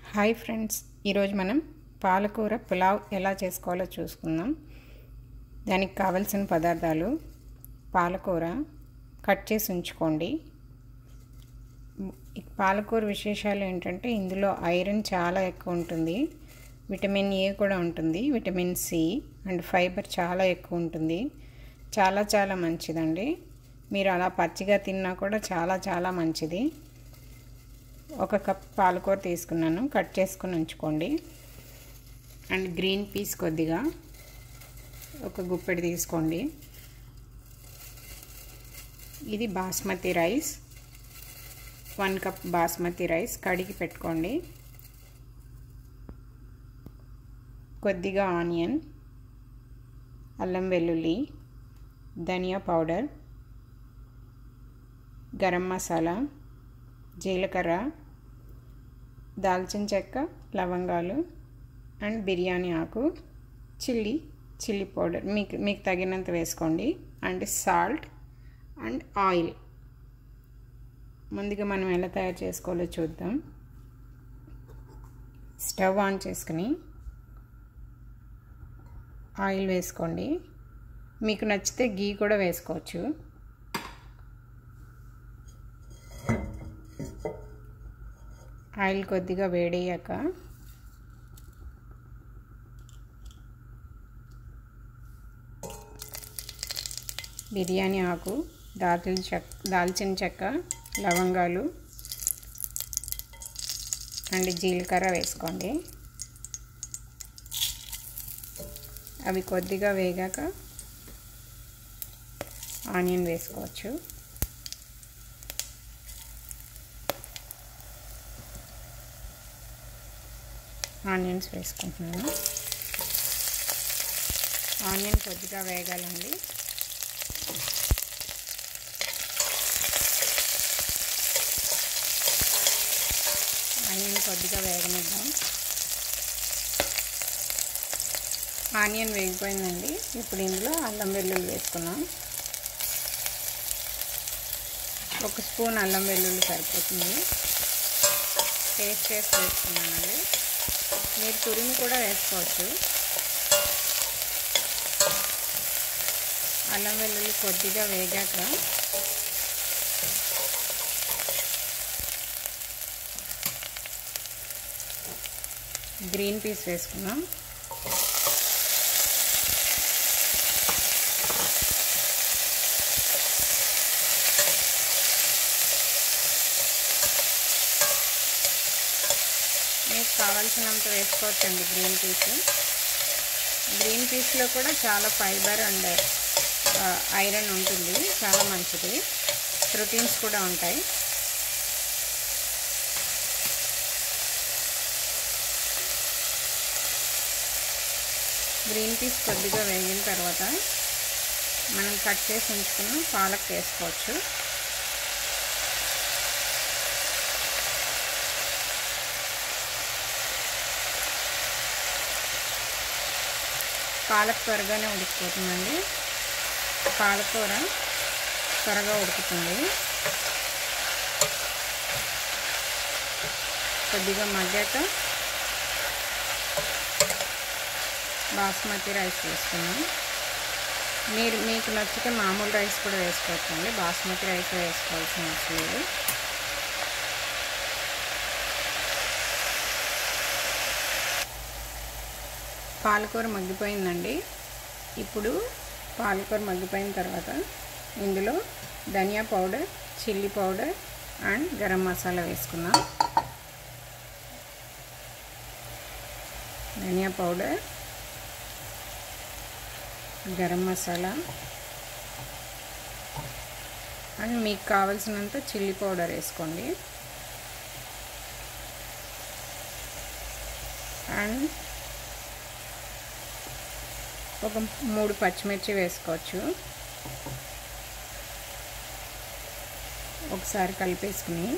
hi friends ఈరోజు మనం పాలకూర పులావ్ ఎలా చేసుకోవాలో చూసుకుందాం దానికి కావలసిన పదార్థాలు పాలకూర కట్ చేసి ఉంచుకోండి ఈ పాలకూర విశేషాలు ఏంటంటే ఇందులో ఐరన్ చాలా ఎక్కువ ఉంటుంది విటమిన్ ఏ కూడా ఉంటుంది విటమిన్ సి అండ్ ఫైబర్ చాలా ఎక్కువ ఉంటుంది చాలా చాలా మంచిదండి మీరు అలా పచ్చిగా తిన్నా కూడా చాలా చాలా మంచిది ఒక కప్ పాలకూర తీసుకున్నాను కట్ చేసుకుని ఉంచుకోండి అండ్ గ్రీన్ పీస్ కొద్దిగా ఒక గుప్పెడు తీసుకోండి ఇది basmati rice one cup basmati rice కడిగి పెట్టుకోండి కొద్దిగా ఆనియన్ అల్లం వెల్లుల్లి ధనియా పౌడర్ గరం మసాలా జీలకర్ర దాల్చిన చెక్క లవంగాలు అండ్ బిర్యానీ ఆకు చిల్లీ చిల్లీ పౌడర్ మీకు మీకు తగినంత వేసుకోండి అండ్ సాల్ట్ అండ్ ఆయిల్ ముందుగా మనం ఎలా తయారు చేసుకోవాలో చూద్దాం స్టవ్ ఆన్ చేసుకుని ఆయిల్ వేసుకోండి మీకు నచ్చితే గీ కూడా వేసుకోవచ్చు ఆయిల్ కొద్దిగా వేడయ్యాక బిర్యానీ ఆకు దాల్చిన చెక్క దాల్చిన చెక్క లవంగాలు అండ్ జీలకర్ర వేసుకోండి అవి కొద్దిగా వేగాక ఆనియన్ వేసుకోవచ్చు ఆనియన్స్ వేసుకుంటున్నాను ఆనియన్ కొద్దిగా వేగాలండి ఆనియన్ కొద్దిగా వేగనిద్దాం ఆనియన్ వేగిపోయిందండి ఇప్పుడు ఇందులో అల్లం వెల్లుల్లి వేసుకున్నాం ఒక స్పూన్ అల్లం వెల్లుల్లి సరిపోతుంది టేస్ట్ టేస్ట్ వేసుకున్నానండి మీరు తురిమి కూడా వేసుకోవచ్చు అల్లం వెల్లుల్లి కొద్దిగా వేగాక గ్రీన్ పీస్ వేసుకున్నాం మీకు కావాల్సినంత వేసుకోవచ్చండి గ్రీన్ పీస్ గ్రీన్ పీస్లో కూడా చాలా ఫైబర్ అండ్ ఐరన్ ఉంటుంది చాలా మంచిది ప్రోటీన్స్ కూడా ఉంటాయి గ్రీన్ పీస్ కొద్దిగా వేగిన తర్వాత మనం కట్ చేసి ఉంచుకున్న పాలక్ వేసుకోవచ్చు పాలక్ త్వరగానే ఉడికిపోతుందండి పాలకూర త్వరగా ఉడుకుతుంది కొద్దిగా మగ్గాక బాస్మతి రైస్ వేసుకున్నాం మీరు మీకు నచ్చితే మామూలు రైస్ కూడా వేసుకోవచ్చండి బాస్మతి రైస్ వేసుకోవాల్సిన అవసరం లేదు పాలకూర మగ్గిపోయిందండి ఇప్పుడు పాలకూర మగ్గిపోయిన తర్వాత ఇందులో dhania powder chilli powder and garam masala వేసుకుందాం ధనియా పౌడర్ గరం మసాలా అండ్ మీకు కావలసినంత చిల్లీ పౌడర్ వేసుకోండి అండ్ ఒక మూడు పచ్చిమిర్చి వేసుకోవచ్చు ఒకసారి కలిపేసుకుని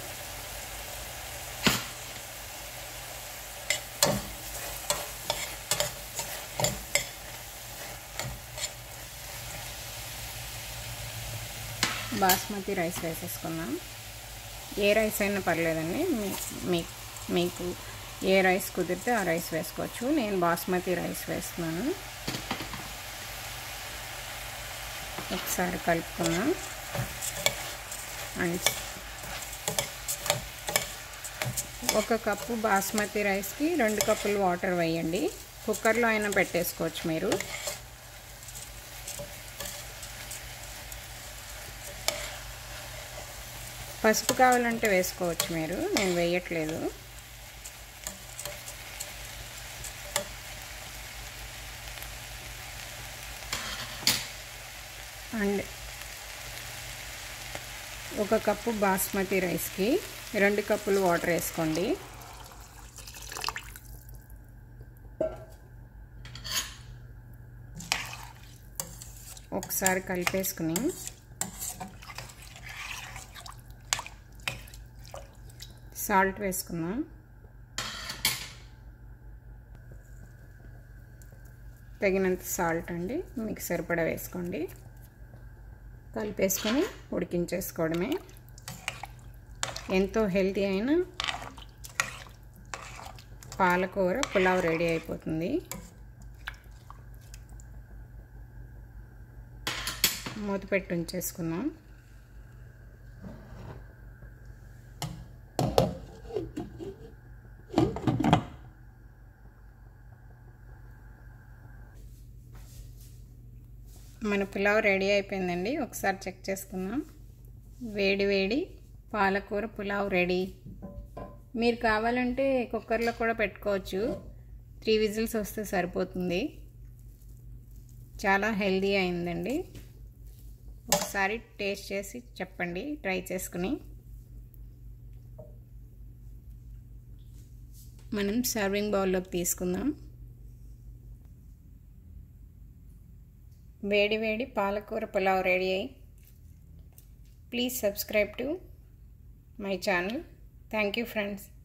బాస్మతి రైస్ వేసేసుకున్నాం ఏ రైస్ అయినా పర్లేదండి మీ మీ మీకు ఏ రైస్ కుదిరితే ఆ రైస్ వేసుకోవచ్చు నేను బాస్మతి రైస్ వేస్తున్నాను ఒకసారి కలుపుకున్నాం అండ్ ఒక కప్పు బాస్మతి రైస్కి రెండు కప్పులు వాటర్ వేయండి కుక్కర్లో అయినా పెట్టేసుకోవచ్చు మీరు పసుపు కావాలంటే వేసుకోవచ్చు మీరు నేను వేయట్లేదు అండ్ ఒక కప్పు బాస్మతి రైస్కి రెండు కప్పులు వాటర్ వేసుకోండి ఒకసారి కలిపేసుకుని సాల్ట్ వేసుకుందాం తగినంత సాల్ట్ అండి మీకు సరిపడా వేసుకోండి కలిపేసుకొని ఉడికించేసుకోవడమే ఎంతో హెల్తీ అయిన పాలకూర పులావ్ రెడీ అయిపోతుంది మూత పెట్టి ఉంచేసుకుందాం మన పులావ్ రెడీ అయిపోయిందండి ఒకసారి చెక్ చేసుకుందాం వేడి వేడి పాలకూర పులావ్ రెడీ మీరు కావాలంటే కుక్కర్లో కూడా పెట్టుకోవచ్చు త్రీ విజిల్స్ వస్తే సరిపోతుంది చాలా హెల్దీ అయిందండి ఒకసారి టేస్ట్ చేసి చెప్పండి ట్రై చేసుకుని మనం సర్వింగ్ బౌల్లోకి తీసుకుందాం వేడి వేడి పాలకూర పులావ్ రెడీ అయ్యి please subscribe to my channel thank you friends